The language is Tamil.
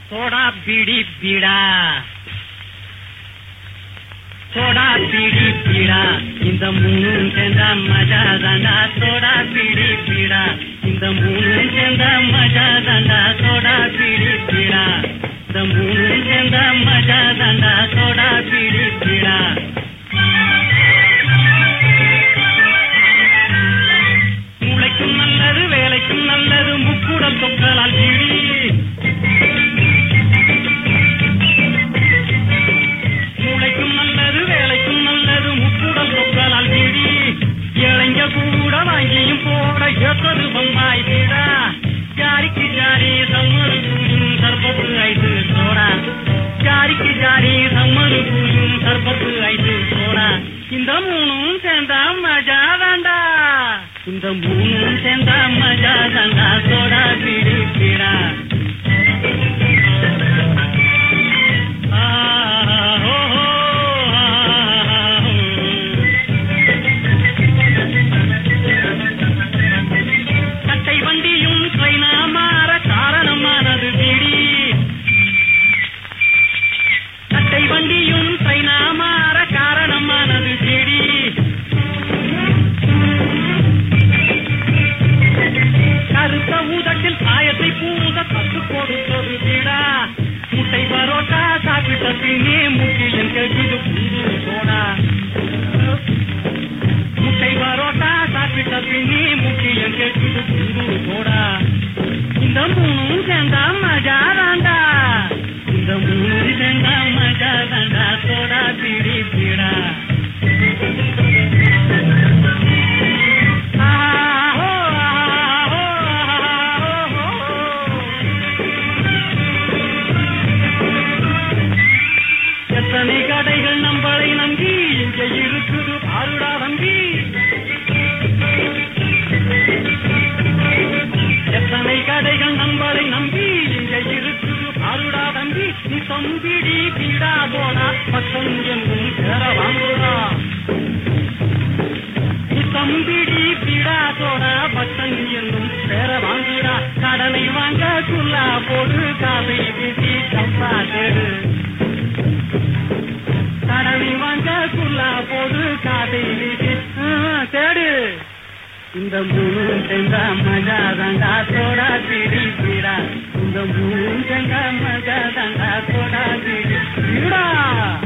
சோடா பீடி பீடா சோடா பீடி பீடா இந்த மூணும் சேர்ந்தா மஜா தாண்டா சோடா பீடி பீடா இந்த மூணும் சேர்ந்தா மஜா தாண்டா சோடா பீடி பீடா இந்த மூணும் சேர்ந்தா மஜா தாண்டா சோடா பீடி பீடா மூளைக்கும் நல்லது வேலைக்கும் நல்லது முக்குடம் தொக்கலால் பீடி மூளைக்கும் நல்லது வேலைக்கும் நல்லது முக்குடம் தொக்கலால் பீடி இளைஞ கூட வாங்கியும் போட ஏற்றது பம்பாய் வீடா ஜாரிக்கு ஜாரி சம்மரு கூயும் சர்பத்து ஐந்து சோடா ஜாரிக்கு ஜாரி சம்மரு கூயும் சர்பத்து ஐந்து சோடா இந்த மூணும் சேர்ந்தா மஜா தாண்டா இந்த மூணும் சேர்ந்தா மஜா தாண்டா சோடா பீடி பீடா ஆ, ஹோ, ஹோ, ஆ, ஹோ. கட்டை வண்டியும் ட்ரெயினா மாற காரணமானது பீடி கட்டை வண்டியும் ட்ரெயினா மாற காரணமானது பீடி கருத்த ஊதட்டில் காயத்தை பூத கத்து கொடுத்தது பீடா முட்டை பரோட்டா சாப்பிட்ட பின்னே முக்கியம் கேட்குது புது சோடா முட்டை பரோட்டா சாப்பிட்ட பின்னே முக்கியம் கேட்குது புது சோடா இந்த மூணும் சேர்ந்தா மஜா தாண்டா இந்த மூணும் சேர்ந்தா மஜா தாண்டா சோடா பீடி பீடா ஆஹோ, ஆஹோ, ஆஹோ. எத்தனை கடைகள் நம்மளை நம்பி இங்க இருக்குது பாருடா தம்பி எத்தனை கடைகள் நம்மளை நம்பி இங்க இருக்குது பாருடா தம்பி நீ தம்பிடி பீடா போனா பக்கம் எங்கும் சேர வாங்குடா நீ தம்பிடி பீடா போனா பக்கம் எங்கும் சேர வாங்குடா கடனை வாங்க குல்லா போடு காதை வீசி கம்பா தேடு கடனை வாங்க குல்லா போடு காதை வீசி ஆ, தேடு இந்த மூணு செஞ்சா மஜா தாண்டா சோடா பீடி பீடா இந்த மூணு செஞ்சா மஜா தாண்டா சோடா பீடி பீடா